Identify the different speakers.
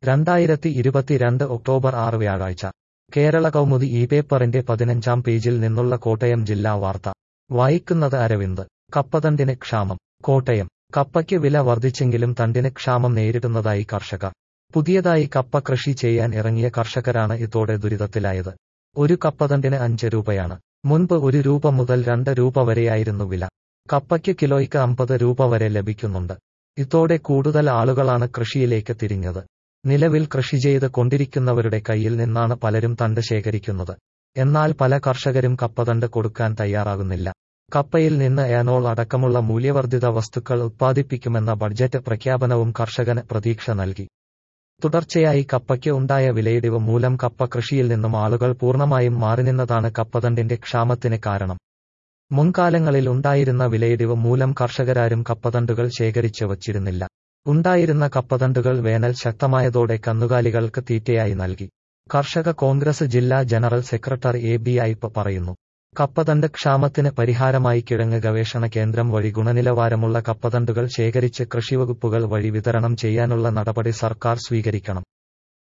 Speaker 1: രണ്ടായിരത്തി ഇരുപത്തിരണ്ട് ഒക്ടോബർ ആറ് വ്യാഴാഴ്ച കേരള കൗമുദി ഈ പേപ്പറിന്റെ പതിനഞ്ചാം പേജിൽ നിന്നുള്ള കോട്ടയം ജില്ലാ വാർത്ത വായിക്കുന്നത് അരവിന്ദ് കപ്പതണ്ടിന് ക്ഷാമം കോട്ടയം കപ്പയ്ക്ക് വില വർദ്ധിച്ചെങ്കിലും തണ്ടിന് ക്ഷാമം നേരിടുന്നതായി കർഷകർ പുതിയതായി കപ്പ കൃഷി ചെയ്യാൻ ഇറങ്ങിയ കർഷകരാണ് ഇതോടെ ദുരിതത്തിലായത് ഒരു കപ്പതണ്ടിന് അഞ്ച് രൂപയാണ് മുൻപ് ഒരു രൂപ മുതൽ രണ്ട് രൂപ വരെയായിരുന്നു വില കപ്പയ്ക്ക് കിലോയ്ക്ക് അമ്പത് രൂപ വരെ ലഭിക്കുന്നുണ്ട് ഇതോടെ കൂടുതൽ ആളുകളാണ് കൃഷിയിലേക്ക് തിരിഞ്ഞത് നിലവിൽ കൃഷി ചെയ്ത് കൊണ്ടിരിക്കുന്നവരുടെ കയ്യിൽ നിന്നാണ് പലരും തണ്ട് ശേഖരിക്കുന്നത് എന്നാൽ പല കർഷകരും കപ്പതണ്ട് കൊടുക്കാൻ തയ്യാറാകുന്നില്ല കപ്പയിൽ നിന്ന് ഏനോൾ അടക്കമുള്ള മൂല്യവർദ്ധിത വസ്തുക്കൾ ഉത്പാദിപ്പിക്കുമെന്ന ബഡ്ജറ്റ് പ്രഖ്യാപനവും കർഷകന് പ്രതീക്ഷ നൽകി തുടർച്ചയായി കപ്പയ്ക്ക് ഉണ്ടായ വിലയിടിവ് മൂലം കപ്പ കൃഷിയിൽ നിന്നും ആളുകൾ പൂർണ്ണമായും മാറിനിന്നതാണ് കപ്പതണ്ടിന്റെ ക്ഷാമത്തിന് കാരണം മുൻകാലങ്ങളിൽ ഉണ്ടായിരുന്ന വിലയിടിവ് മൂലം കർഷകരാരും കപ്പതണ്ടുകൾ ശേഖരിച്ചു വച്ചിരുന്നില്ല ഉണ്ടായിരുന്ന കപ്പതണ്ടുകൾ വേനൽ ശക്തമായതോടെ കന്നുകാലികൾക്ക് തീറ്റയായി നൽകി കർഷക കോൺഗ്രസ് ജില്ലാ general secretary A B Aippu പറയുന്നു കപ്പതണ്ട് ക്ഷാമത്തിന് പരിഹാരമായി കിഴങ്ങ് ഗവേഷണ കേന്ദ്രം വഴി ഗുണനിലവാരമുള്ള കപ്പതണ്ടുകൾ ശേഖരിച്ച് കൃഷിവകുപ്പുകൾ വഴി വിതരണം ചെയ്യാനുള്ള നടപടി സർക്കാർ സ്വീകരിക്കണം